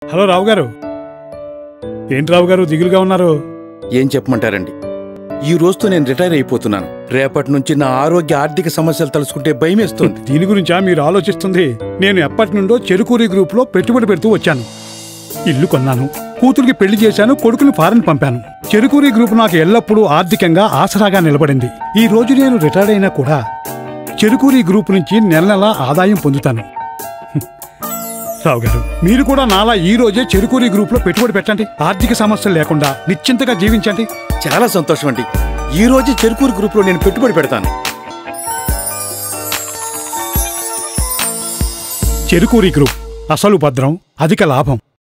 Hello రావు గారు ఏంటి రావు గారు దిగులుగా ఉన్నారు ఏం చెప్పమంటారండి ఈ రోజుతో నేను రిటైర్ అయిపోతున్నాను రేపటి నుంచి నా ఆరోగ్య ఆర్థిక సమస్యలు తలుచుకుంటే భయమేస్తుంది దీని గురించా మీరు ఆలోచిస్తుంది నేను ఎప్పటి నుండో చెరుకూరి గ్రూప్లో పెట్టుబడి పెడుతూ వచ్చాను ఇల్లు కొన్నాను కూతురికి పెళ్లి చేశాను కొడుకుని ఫారెన్ పంపాను చెరుకూరి గ్రూప్ నాకు ఎల్లప్పుడూ ఆర్థికంగా ఆసరాగా నిలబడింది ఈ రోజు నేను రిటైర్ అయినా కూడా చెరుకూరి గ్రూప్ నుంచి నెల నెలా ఆదాయం పొందుతాను హ్మ్. రావు గారు మీరు కూడా నాలా ఈ రోజే చెరుకూరి గ్రూప్లో పెట్టుబడి పెట్టండి ఆర్థిక సమస్యలు లేకుండా నిశ్చింతగా జీవించండి చాలా సంతోషం అండి ఈ రోజు చెరుకూరు గ్రూప్ లో నేను పెట్టుబడి పెడతాను చెరుకూరి గ్రూప్ అసలు భద్రం అధిక లాభం